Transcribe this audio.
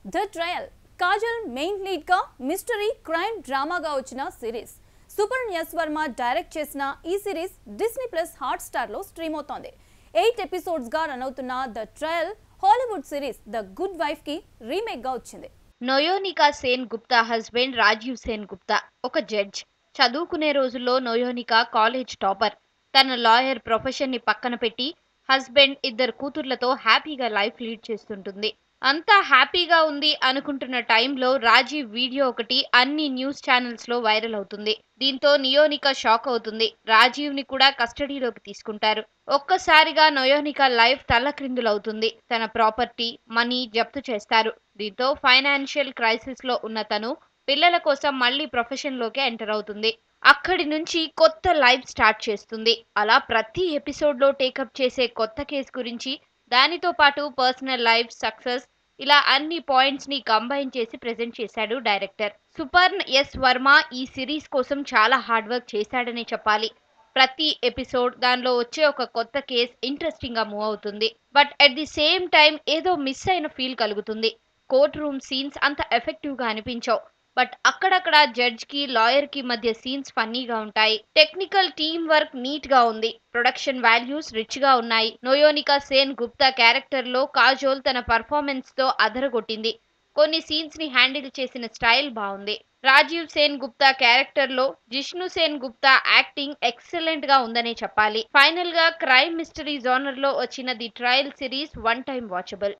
the Trial Kajal main lead గా mystery crime డ్రామాగా వచ్చిన series Suparn S Varma direct చేసిన ఈ series Disney Plus Hotstar లో స్ట్రీమ్ అవుతోంది ఎయిట్ ఎపిసోడ్స్ గా రన్ అవుతున్న The Trial Hollywood series The Good Wife కి రీమేక్ గా వచ్చింది నొయోనికా సేన్ గుప్తా హస్బెండ్ రాజీవ్ సేన్ గుప్తా ఒక జడ్జ్ చదువుకునే రోజుల్లో నొయోనికా కాలేజ్ టాపర్ తన లాయర్ ప్రొఫెషన్ ని పక్కన పెట్టి హస్బెండ్ ఇద్దరు కూతుర్లతో హ్యాపీగా లైఫ్ లీడ్ చేస్తుంటుంది అంతా హ్యాపీగా ఉంది అనుకుంటున్న టైంలో రాజీవ్ వీడియో ఒకటి అన్ని న్యూస్ ఛానల్స్ లో వైరల్ అవుతుంది దీంతో నియోనికా షాక్ అవుతుంది రాజీవ్ ని కూడా కస్టడీలోకి తీసుకుంటారు ఒక్కసారిగా నొయోనికా లైఫ్ తల్లక్రిందులవుతుంది తన ప్రాపర్టీ మనీ జప్తు చేస్తారు దీంతో ఫైనాన్షియల్ క్రైసిస్ లో ఉన్న తను పిల్లల కోసం మళ్ళీ ప్రొఫెషన్ లోకి ఎంటర్ అవుతుంది అక్కడి నుంచి కొత్త లైఫ్ స్టార్ట్ చేస్తుంది అలా ప్రతి ఎపిసోడ్ లో టేకప్ చేసే కొత్త కేసు గురించి దానితో పాటు పర్సనల్ లైఫ్ సక్సెస్ ఇలా అన్ని పాయింట్స్ ని కంబైన్ చేసి ప్రెజెంట్ చేశాడు డైరెక్టర్ సుపర్న్ ఎస్ వర్మ ఈ సిరీస్ కోసం చాలా హార్డ్ వర్క్ చేశాడనే చెప్పాలి ప్రతి ఎపిసోడ్ దానిలో వచ్చే ఒక కొత్త కేస్ ఇంట్రెస్టింగ్ గా మూవ్ అవుతుంది but at the same time ఏదో మిస్ అయిన ఫీల్ కలుగుతుంది కోర్ట్ రూమ్ సీన్స్ అంత ఎఫెక్టివ్ గా అనిపించవు బట్ అక్కడక్కడ జడ్జ్ కి లాయర్ కి మధ్య సీన్స్ ఫన్నీగా ఉంటాయి టెక్నికల్ టీమ్ వర్క్ నీట్ గా ఉంది ప్రొడక్షన్ వాల్యూస్ రిచ్ గా ఉన్నాయి నోయోనికా సేన్ గుప్తా క్యారెక్టర్ లో కాజోల్ తన పర్ఫార్మెన్స్ తో అదరగొట్టింది కొన్ని సీన్స్ ని హ్యాండిల్ చేసిన స్టైల్ బాగుంది రాజీవ్ సేన్ గుప్తా క్యారెక్టర్ లో జిష్ణు సేన్ గుప్తా యాక్టింగ్ ఎక్సలెంట్ గా ఉందనే చెప్పాలి ఫైనల్ గా క్రైమ్ మిస్టరీ జోనర్ లో వచ్చిన the trial series one time watchable